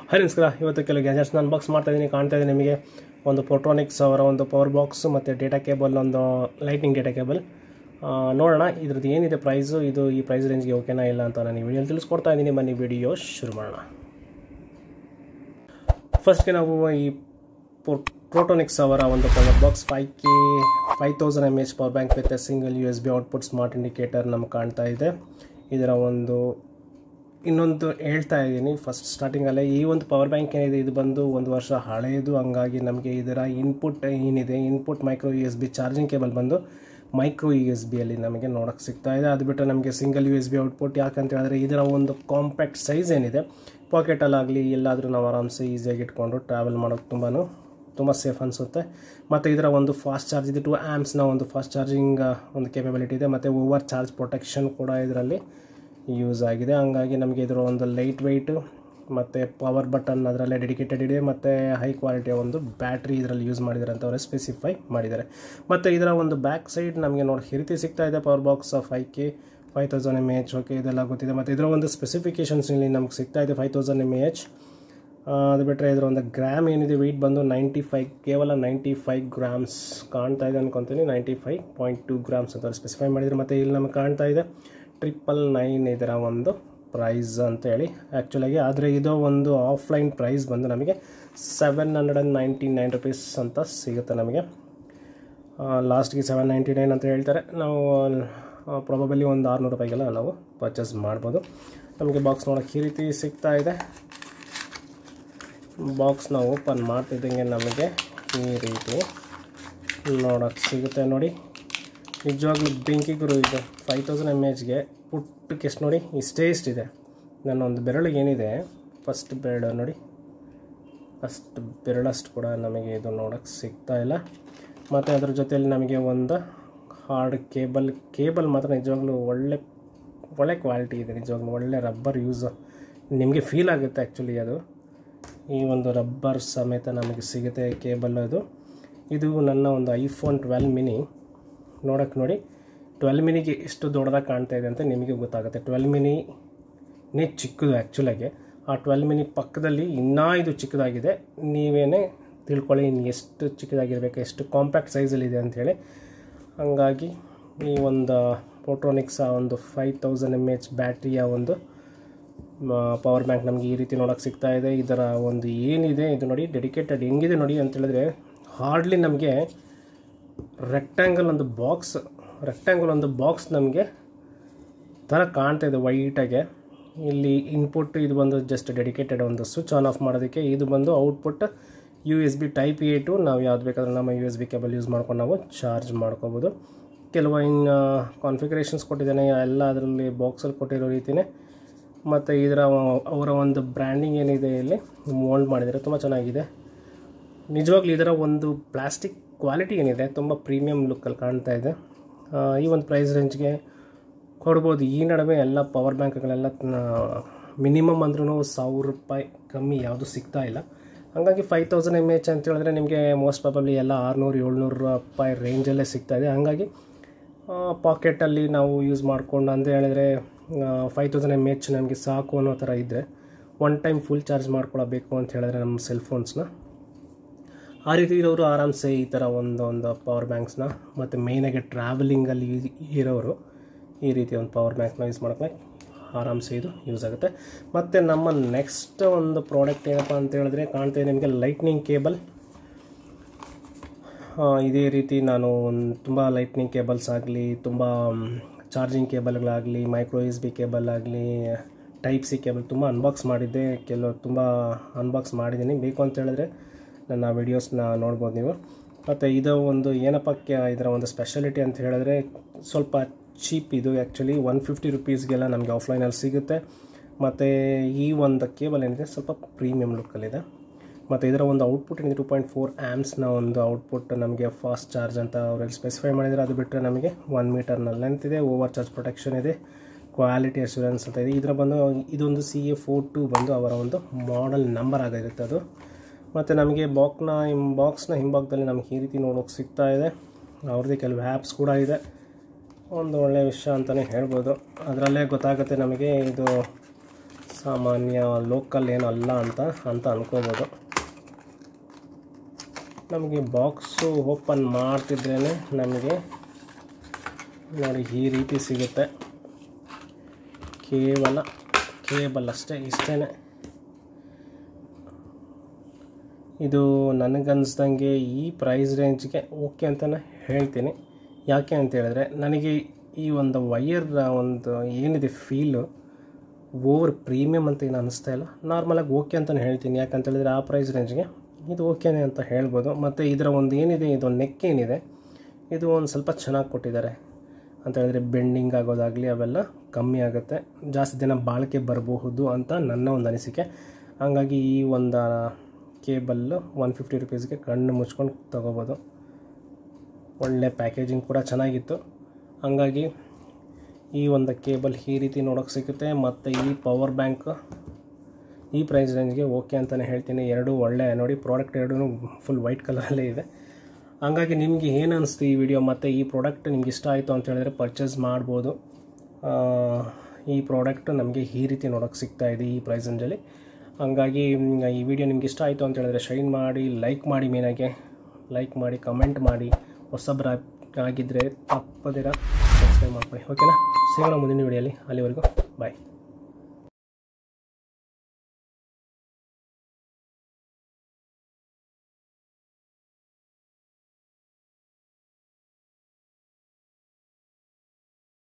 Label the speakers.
Speaker 1: ಹರಿ ನಮಸ್ಕಾರ ಇವತ್ತು ಕೆಲವು ಗ್ಯಾಜೆಟ್ಸ್ನ ಅನ್ಬಾಕ್ಸ್ ಮಾಡ್ತಾ ಇದ್ದೀನಿ ಕಾಣ್ತಾ ಇದ್ದೀನಿ ನಿಮಗೆ ಒಂದು ಫೋಟ್ರಾನಿಕ್ಸ್ ಅವರ ಒಂದು ಪವರ್ ಬಾಕ್ಸ್ ಮತ್ತು ಡೇಟಾ ಕೇಬಲ್ ಒಂದು ಲೈಟಿಂಗ್ ಡೇಟಾ ಕೇಬಲ್ ನೋಡೋಣ ಇದ್ರದ್ದು ಏನಿದೆ ಪ್ರೈಸು ಇದು ಈ ಪ್ರೈಸ್ ರೇಂಜ್ಗೆ ಓಕೆನಾ ಇಲ್ಲ ಅಂತ ನಾನು ಈ ವಿಡಿಯೋಲಿ ತಿಳಿಸ್ಕೊಡ್ತಾ ಇದ್ದೀನಿ ಬನ್ನಿ ವಿಡಿಯೋ ಶುರು ಮಾಡೋಣ ಫಸ್ಟ್ಗೆ ನಾವು ಈ ಪ್ರೋಟೋನಿಕ್ಸ್ ಅವರ ಒಂದು power box five K five thousand M H power bank with single U S B output smart indicator ನಮ್ಗೆ ಕಾಣ್ತಾ ಇದೆ ಇದರ ಒಂದು ಇನ್ನೊಂದು ಹೇಳ್ತಾ ಇದ್ದೀನಿ ಫಸ್ಟ್ ಸ್ಟಾರ್ಟಿಂಗಲ್ಲೇ ಈ ಒಂದು ಪವರ್ ಬ್ಯಾಂಕ್ ಏನಿದೆ ಇದು ಬಂದು ಒಂದು ವರ್ಷ ಹಳೆಯದು ಹಂಗಾಗಿ ನಮಗೆ ಇದರ ಇನ್ಪುಟ್ ಏನಿದೆ input micro U S B charging cable ಬಂದು ಮೈಕ್ರೋ ಯು ಎಸ್ ಬಿಯಲ್ಲಿ ನಮಗೆ ನೋಡೋಕ್ಕೆ ಸಿಗ್ತಾ ಇದೆ ಅದು ಬಿಟ್ಟರೆ ನಮಗೆ single U S B output ಯಾಕಂತ ಹೇಳಿದ್ರೆ ಇದರ ಒಂದು ಕಾಂಪ್ಯಾಕ್ಟ್ ಸೈಜ್ ಏನಿದೆ ಪಾಕೆಟಲ್ಲಾಗಲಿ ಎಲ್ಲಾದರೂ ನಾವು ಆರಾಮ್ಸೆ ಈಸಿಯಾಗಿ ಇಟ್ಕೊಂಡು ಟ್ರಾವೆಲ್ ಮಾಡೋಕ್ಕೆ ತುಂಬಾ ತುಂಬ ಸೇಫ್ ಅನಿಸುತ್ತೆ ಮತ್ತು ಇದರ ಒಂದು ಫಾಸ್ಟ್ ಚಾರ್ಜ್ ಇದೆ ಟು ಆ್ಯಮ್ಸ್ನ ಒಂದು ಫಾಸ್ಟ್ ಚಾರ್ಜಿಂಗ್ ಒಂದು ಕೇಪಬಿಲಿಟಿ ಇದೆ ಮತ್ತು ಓವರ್ ಚಾರ್ಜ್ ಪ್ರೊಟೆಕ್ಷನ್ ಕೂಡ ಇದರಲ್ಲಿ ಯೂಸ್ ಆಗಿದೆ ಹಂಗಾಗಿ ನಮಗೆ ಇದರ ಒಂದು ಲೈಟ್ ವೆಯ್ಟು ಮತ್ತು ಪವರ್ ಬಟನ್ ಅದರಲ್ಲೇ ಡೆಡಿಕೇಟೆಡ್ ಇದೆ ಮತ್ತು ಹೈ ಕ್ವಾಲಿಟಿಯ ಒಂದು ಬ್ಯಾಟ್ರಿ ಇದರಲ್ಲಿ ಯೂಸ್ ಮಾಡಿದ್ದಾರೆ ಅಂತ ಅವರೇ ಸ್ಪೆಸಿಫೈ ಮಾಡಿದ್ದಾರೆ ಮತ್ತು ಇದರ ಒಂದು ಬ್ಯಾಕ್ ಸೈಡ್ ನಮಗೆ ನೋಡಿ ಈ ರೀತಿ ಸಿಗ್ತಾ ಇದೆ power box five K five thousand M H okay ಇದೆಲ್ಲ ಗೊತ್ತಿದೆ ಮತ್ತು ಇದರ ಒಂದು ಸ್ಪೆಸಿಫಿಕೇಷನ್ಸ್ ಇಲ್ಲಿ ನಮ್ಗೆ ಸಿಗ್ತಾ ಇದೆ ಫೈವ್ ತೌಸಂಡ್ ಎಮ್ ಎಚ್ ಅದು ಬಿಟ್ಟರೆ ಇದರ ಒಂದು ಗ್ರಾಮ್ ಏನಿದೆ ವೆಯ್ಟ್ ಬಂದು ನೈಂಟಿ ಫೈವ್ ಕೇವಲ ನೈಂಟಿ ಫೈವ್ ಗ್ರಾಮ್ಸ್ ಕಾಣ್ತಾ ಇದೆ ಅನ್ಕೊತೀನಿ ninety five point two grams ಅಂತ ಸ್ಪೆಸಿಫೈ ಮಾಡಿದ್ರು ಮತ್ತು ಇಲ್ಲಿ ನಮಗೆ ಕಾಣ್ತಾ ಇದೆ ಟ್ರಿಪಲ್ ನೈನ್ ಇದರ ಒಂದು ಪ್ರೈಸ್ ಅಂತೇಳಿ ಆ್ಯಕ್ಚುಲಾಗಿ ಆದರೆ ಇದು ಒಂದು ಆಫ್ಲೈನ್ ಪ್ರೈಸ್ ಬಂದು ನಮಗೆ seven hundred and ninety nine rupees ಅಂತ ಸಿಗುತ್ತೆ ನಮಗೆ ಲಾಸ್ಟ್ಗೆ ಸೆವೆನ್ ನೈಂಟಿ ನೈನ್ ಅಂತ ಹೇಳ್ತಾರೆ ನಾವು ಪ್ರಾಬಬಲಿ ಒಂದು ಆರುನೂರು ರೂಪಾಯಿಗೆಲ್ಲ ನಾವು ಪರ್ಚೇಸ್ ಮಾಡ್ಬೋದು ನಮಗೆ ಬಾಕ್ಸ್ ನೋಡೋಕ್ಕೆ ಈ ರೀತಿ ಸಿಗ್ತಾ ಇದೆ ಬಾಕ್ಸ್ನ ಓಪನ್ ಮಾಡ್ತಿದ್ದಂಗೆ ನಮಗೆ ಈ ರೀತಿ ನೋಡೋಕ್ಕೆ ಸಿಗುತ್ತೆ ನೋಡಿ ನಿಜವಾಗ್ಲೂ ಬೆಂಕಿ ಗುರು ಇದು ಫೈವ್ ತೌಸಂಡ್ ಎಮ್ ಎಚ್ಗೆ ಪುಟ್ಟಕ್ಕೆ ಎಷ್ಟು ನೋಡಿ ಇಷ್ಟೇ ಇಷ್ಟಿದೆ ನನ್ನ ಒಂದು ಬೆರಳಿಗೆ ಏನಿದೆ ಫಸ್ಟ್ ಬೆರಳು ನೋಡಿ ಅಷ್ಟು ಬೆರಳಷ್ಟು ಕೂಡ ನಮಗೆ ಇದು ನೋಡೋಕ್ಕೆ ಸಿಗ್ತಾ ಇಲ್ಲ ಮತ್ತು ಅದ್ರ ಜೊತೆಯಲ್ಲಿ ನಮಗೆ ಒಂದು ಹಾರ್ಡ್ ಕೇಬಲ್ ಕೇಬಲ್ ಮಾತ್ರ ನಿಜವಾಗ್ಲೂ ಒಳ್ಳೆ ಒಳ್ಳೆ ಕ್ವಾಲಿಟಿ ಇದೆ ನಿಜವಾಗ್ಲೂ ಒಳ್ಳೆ ರಬ್ಬರ್ ಯೂಸ್ ನಿಮಗೆ ಫೀಲ್ ಆಗುತ್ತೆ ಆ್ಯಕ್ಚುಲಿ ಅದು ಈ ಒಂದು ರಬ್ಬರ್ ಸಮೇತ ನಮಗೆ ಸಿಗುತ್ತೆ ಕೇಬಲ್ ಅದು ಇದು ನನ್ನ ಒಂದು ಐಫೋನ್ ಟ್ವೆಲ್ ಮಿನಿ ನೋಡೋಕ್ಕೆ ನೋಡಿ ಟ್ವೆಲ್ ಮಿನಿಗೆ ಎಷ್ಟು ದೊಡ್ಡದಾಗಿ ಕಾಣ್ತಾ ಇದೆ ಅಂತ ನಿಮಗೆ ಗೊತ್ತಾಗುತ್ತೆ ಟ್ವೆಲ್ ಮಿನಿನೇ ಚಿಕ್ಕದು ಆ್ಯಕ್ಚುಲಾಗಿ ಆ ಟ್ವೆಲ್ ಮಿನಿ ಪಕ್ಕದಲ್ಲಿ ಇನ್ನೂ ಇದು ಚಿಕ್ಕದಾಗಿದೆ ನೀವೇನೇ ತಿಳ್ಕೊಳ್ಳಿ ಇನ್ನು ಎಷ್ಟು ಚಿಕ್ಕದಾಗಿರಬೇಕು ಎಷ್ಟು ಕಾಂಪ್ಯಾಕ್ಟ್ ಸೈಜಲ್ಲಿದೆ ಅಂಥೇಳಿ ಹಂಗಾಗಿ ಈ ಒಂದು ಫೋಟ್ರೋನಿಕ್ಸ್ ಆ ಒಂದು ಫೈವ್ ತೌಸಂಡ್ ಎಮ್ ಎಚ್ ಬ್ಯಾಟ್ರಿಯ ಒಂದು ಪವರ್ ಬ್ಯಾಂಕ್ ನಮಗೆ ಈ ರೀತಿ ನೋಡೋಕ್ಕೆ ಸಿಗ್ತಾ ಇದೆ ಇದರ ಒಂದು ಏನಿದೆ ಇದು ನೋಡಿ ಡೆಡಿಕೇಟೆಡ್ ಹೆಂಗಿದೆ ನೋಡಿ ಅಂತ ಹೇಳಿದ್ರೆ ಹಾರ್ಡ್ಲಿ ನಮಗೆ ರೆಕ್ಟ್ಯಾಂಗಲ್ ಒಂದು ಬಾಕ್ಸ್ ರೆಕ್ಟ್ಯಾಂಗಲ್ ಒಂದು ಬಾಕ್ಸ್ ನಮಗೆ ಥರ ಕಾಣ್ತಾ ಇದೆ ವೈಟಾಗೆ ಇಲ್ಲಿ ಇನ್ಪುಟ್ ಇದು ಬಂದು ಜಸ್ಟ್ ಡೆಡಿಕೇಟೆಡ್ ಒಂದು ಸ್ವಿಚ್ ಆನ್ ಆಫ್ ಮಾಡೋದಕ್ಕೆ ಇದು ಬಂದು output U S B type A to ನಾವು ಯಾವ್ದು ಬೇಕಾದ್ರೆ ನಮ್ಮ U S B cable use ಮಾಡ್ಕೊಂಡು ನಾವು ಚಾರ್ಜ್ ಮಾಡ್ಕೋಬೋದು ಕೆಲವು ಇನ್ನು ಕಾನ್ಫಿಗರೇಷನ್ಸ್ ಕೊಟ್ಟಿದ್ದಾನೆ ಎಲ್ಲ ಅದರಲ್ಲಿ ಬಾಕ್ಸಲ್ಲಿ ಕೊಟ್ಟಿರೋ ರೀತಿಯೇ ಮತ್ತು ಇದರ ಅವರ ಒಂದು ಬ್ರ್ಯಾಂಡಿಂಗ್ ಏನಿದೆ ಇಲ್ಲಿ ಮೋಲ್ಡ್ ಮಾಡಿದರೆ ತುಂಬ ಚೆನ್ನಾಗಿದೆ ನಿಜವಾಗ್ಲೂ ಇದರ ಒಂದು ಪ್ಲಾಸ್ಟಿಕ್ ಕ್ವಾಲಿಟಿ ಏನಿದೆ ತುಂಬ ಪ್ರೀಮಿಯಂ ಲುಕ್ಕಲ್ಲಿ ಕಾಣ್ತಾ ಇದೆ ಈ ಒಂದು ಪ್ರೈಸ್ ರೇಂಜ್ಗೆ ಕೊಡ್ಬೋದು ಈ ನಡುವೆ ಎಲ್ಲ ಪವರ್ ಬ್ಯಾಂಕ್ಗಳೆಲ್ಲ ಮಿನಿಮಮ್ ಅಂದ್ರೂ ಸಾವಿರ ರೂಪಾಯಿ ಕಮ್ಮಿ ಯಾವುದು ಸಿಗ್ತಾ ಇಲ್ಲ ಹಾಗಾಗಿ ಫೈವ್ ತೌಸಂಡ್ ಎಮ್ ಎಚ್ ಅಂತ ಹೇಳಿದ್ರೆ ನಿಮಗೆ ಮೋಸ್ಟ್ ಪ್ರಾಬಬ್ಲಿ ಎಲ್ಲ ಆರುನೂರು ಏಳ್ನೂರು ರೂಪಾಯಿ ರೇಂಜಲ್ಲೇ ಸಿಗ್ತಾ ಇದೆ ಹಾಗಾಗಿ ಪಾಕೆಟಲ್ಲಿ ನಾವು ಯೂಸ್ ಮಾಡಿಕೊಂಡು ಅಂತ ಹೇಳಿದ್ರೆ ಫೈವ್ ತೌಸಂಡ್ ಎಮ್ ಎಚ್ ನಮಗೆ ಸಾಕು ಅನ್ನೋ ಥರ ಇದ್ದರೆ ಒನ್ ಟೈಮ್ ಫುಲ್ ಚಾರ್ಜ್ ಮಾಡ್ಕೊಳ್ಳಬೇಕು ಅಂತ ಹೇಳಿದ್ರೆ ನಮ್ಮ ಸೆಲ್ ಫೋನ್ಸ್ನ ಆ ರೀತಿ ಇರೋರು ಆರಾಮ್ಸೆ ಈ ಥರ ಒಂದು ಒಂದು ಪವರ್ ಬ್ಯಾಂಕ್ಸ್ನ ಮತ್ತು ಮೇಯ್ನಾಗಿ ಟ್ರಾವೆಲಿಂಗಲ್ಲಿ ಇರೋರು ಈ ರೀತಿ ಒಂದು ಪವರ್ ಬ್ಯಾಂಕ್ನ ಯೂಸ್ ಮಾಡೋಕ್ಕೆ ಆರಾಮ್ಸೆ ಇದು ಯೂಸ್ ಆಗುತ್ತೆ ಮತ್ತು ನಮ್ಮ ನೆಕ್ಸ್ಟ್ ಒಂದು ಪ್ರಾಡಕ್ಟ್ ಏನಪ್ಪ ಅಂತ ಹೇಳಿದ್ರೆ ಕಾಣ್ತಾ ಇದೆ ನಿಮಗೆ ಲೈಟ್ನಿಂಗ್ ಕೇಬಲ್ ಇದೇ ರೀತಿ ನಾನು ಒಂದು ತುಂಬ ಲೈಟ್ನಿಂಗ್ ಕೇಬಲ್ಸ್ ಆಗಲಿ ತುಂಬ ಚಾರ್ಜಿಂಗ್ ಕೇಬಲ್ಗಳಾಗಲಿ ಮೈಕ್ರೋ ಎಸ್ ಬಿ ಕೇಬಲ್ ಆಗಲಿ ಟೈಪ್ ಸಿ ಕೇಬಲ್ ತುಂಬ ಅನ್ಬಾಕ್ಸ್ ಮಾಡಿದ್ದೆ ಕೆಲವು ತುಂಬ ಅನ್ಬಾಕ್ಸ್ ಮಾಡಿದ್ದೀನಿ ಬೇಕು ಅಂತ ಹೇಳಿದ್ರೆ ನನ್ನ ವೀಡಿಯೋಸ್ನ ನೋಡ್ಬೋದು ನೀವು ಮತ್ತು ಇದು ಒಂದು ಏನಪ್ಪ ಇದರ ಒಂದು ಸ್ಪೆಷಾಲಿಟಿ ಅಂತ ಹೇಳಿದ್ರೆ ಸ್ವಲ್ಪ ಚೀಪ್ ಇದು ಆ್ಯಕ್ಚುಲಿ ಒನ್ ಫಿಫ್ಟಿ ರುಪೀಸ್ಗೆಲ್ಲ ನಮಗೆ ಆಫ್ಲೈನಲ್ಲಿ ಸಿಗುತ್ತೆ ಮತ್ತು ಈ ಒಂದು ಕೇಬಲ್ ಏನಿದೆ ಸ್ವಲ್ಪ ಪ್ರೀಮಿಯಂ ಲುಕ್ಕಲ್ಲಿದೆ ಮತ್ತು ಇದರ ಒಂದು ಔಟ್ಪುಟ್ ಏನಿದೆ ಟು ಪಾಯಿಂಟ್ ಫೋರ್ ಆ್ಯಮ್ಸ್ನ ಒಂದು ಔಟ್ಪುಟ್ ನಮಗೆ ಫಾಸ್ಟ್ ಚಾರ್ಜ್ ಅಂತ ಅವರಲ್ಲಿ ಸ್ಪೆಸಿಫೈ ಮಾಡಿದರೆ ಅದು ಬಿಟ್ಟರೆ ನಮಗೆ ಒನ್ ಮೀಟರ್ನಲ್ಲಿ ಲೆಂತ್ ಇದೆ ಓವರ್ ಚಾರ್ಜ್ ಪ್ರೊಟೆಕ್ಷನ್ ಇದೆ ಕ್ವಾಲಿಟಿ ಅಶ್ಯೂರೆನ್ಸ್ ಅಂತ ಇದೆ ಇದರ ಬಂದು ಇದೊಂದು ಸಿ ಎ ಫೋರ್ ಟು ಬಂದು ಅವರ ಒಂದು ಮಾಡೆಲ್ ನಂಬರ್ ಆಗಿರುತ್ತೆ ಅದು ಮತ್ತು ನಮಗೆ ಬಾಕ್ನ ಹಿಂ ಬಾಕ್ಸ್ನ ಹಿಂಭಾಗದಲ್ಲಿ ನಮಗೆ ಈ ರೀತಿ ನೋಡೋಕೆ ಸಿಗ್ತಾ ಇದೆ ಅವ್ರದ್ದೇ ಕೆಲವು ಆ್ಯಪ್ಸ್ ಕೂಡ ಇದೆ ಒಂದು ಒಳ್ಳೆಯ ವಿಷಯ ಅಂತಲೇ ಹೇಳ್ಬೋದು ಅದರಲ್ಲೇ ಗೊತ್ತಾಗುತ್ತೆ ನಮಗೆ ಇದು ಸಾಮಾನ್ಯ ಲೋಕಲ್ ಏನು ಅಲ್ಲ ಅಂತ ಅಂತ ಅನ್ಕೋಬೋದು ನಮಗೆ ಬಾಕ್ಸು ಓಪನ್ ಮಾಡ್ತಿದ್ರೇ ನಮಗೆ ನೋಡಿ ಈ ರೀತಿ ಸಿಗುತ್ತೆ ಕೇವಲ ಕೇಬಲ್ ಅಷ್ಟೇ ಇಷ್ಟೇ ಇದು ನನಗನ್ಸ್ದಂಗೆ ಈ ಪ್ರೈಸ್ ರೇಂಜ್ಗೆ ಓಕೆ ಅಂತಲೇ ಹೇಳ್ತೀನಿ ಯಾಕೆ ಅಂತ ಹೇಳಿದ್ರೆ ನನಗೆ ಈ ಒಂದು ವೈಯರ್ ಒಂದು ಏನಿದೆ ಫೀಲು ಓವರ್ ಪ್ರೀಮಿಯಮ್ ಅಂತ ಏನು ಅನ್ನಿಸ್ತಾ ಇಲ್ಲ ನಾರ್ಮಲಾಗಿ ಓಕೆ ಅಂತಲೇ ಹೇಳ್ತೀನಿ ಯಾಕಂತ ಹೇಳಿದ್ರೆ ಆ ಪ್ರೈಸ್ ರೇಂಜ್ಗೆ ಇದು ಓಕೆನೇ ಅಂತ ಹೇಳ್ಬೋದು ಮತ್ತು ಇದರ ಒಂದು ಏನಿದೆ ಇದು ನೆಕ್ ಏನಿದೆ ಇದು ಒಂದು ಸ್ವಲ್ಪ ಚೆನ್ನಾಗಿ ಕೊಟ್ಟಿದ್ದಾರೆ ಅಂತ ಹೇಳಿದ್ರೆ ಬೆಂಡಿಂಗ್ ಆಗೋದಾಗಲಿ ಅವೆಲ್ಲ ಕಮ್ಮಿ ಆಗುತ್ತೆ ಜಾಸ್ತಿ ದಿನ ಬಾಳಿಕೆ ಬರಬಹುದು ಅಂತ ನನ್ನ ಒಂದು ಅನಿಸಿಕೆ ಹಂಗಾಗಿ ಈ ಒಂದು ಕೇಬಲ್ಲು ಒನ್ ಫಿಫ್ಟಿ ರುಪೀಸ್ಗೆ ಕಣ್ಣು ಮುಚ್ಕೊಂಡು ತೊಗೋಬೋದು ಒಳ್ಳೆ ಪ್ಯಾಕೇಜಿಂಗ್ ಕೂಡ ಚೆನ್ನಾಗಿತ್ತು ಹಂಗಾಗಿ ಈ ಒಂದು ಕೇಬಲ್ ಈ ರೀತಿ ನೋಡೋಕೆ ಸಿಗುತ್ತೆ ಮತ್ತು ಈ ಪವರ್ ಬ್ಯಾಂಕ್ ಈ ಪ್ರೈಸ್ ರೇಂಜ್ಗೆ ಓಕೆ ಅಂತಲೇ ಹೇಳ್ತೀನಿ ಎರಡು ಒಳ್ಳೆ ನೋಡಿ ಪ್ರಾಡಕ್ಟ್ ಎರಡೂ ಫುಲ್ ವೈಟ್ ಕಲರಲ್ಲೇ ಇದೆ ಹಂಗಾಗಿ ನಿಮಗೆ ಏನು ಅನಿಸ್ತು ಈ ವಿಡಿಯೋ ಮತ್ತು ಈ ಪ್ರಾಡಕ್ಟ್ ನಿಮ್ಗೆ ಇಷ್ಟ ಆಯಿತು ಅಂತ ಹೇಳಿದ್ರೆ ಪರ್ಚೇಸ್ ಮಾಡ್ಬೋದು ಆ, ಈ ಪ್ರಾಡಕ್ಟ್ ನಮಗೆ ಈ ರೀತಿ ನೋಡೋಕೆ ಸಿಗ್ತಾ ಇದೆ ಈ ಪ್ರೈಸ್ ರೇಂಜಲ್ಲಿ ಹಂಗಾಗಿ ಮ್, ಈ ವಿಡಿಯೋ ನಿಮ್ಗೆ ಇಷ್ಟ ಆಯಿತು ಅಂತ ಹೇಳಿದ್ರೆ ಶೈನ್ ಮಾಡಿ ಲೈಕ್ ಮಾಡಿ ಮೇನಾಗೆ ಲೈಕ್ ಮಾಡಿ ಕಮೆಂಟ್ ಮಾಡಿ ಹೊಸಬ್ರ ಆಗಿದ್ದರೆ ತಪ್ಪದಿರ ಸಬ್ಸ್ಕ್ರೈಬ್ ಮಾಡ್ಕೊಳ್ಳಿ ಓಕೆನಾ ಸಿಗೋಣ ಮುಂದಿನ ವಿಡಿಯೋಲಿ ಅಲ್ಲಿವರೆಗೂ ಬಾಯ್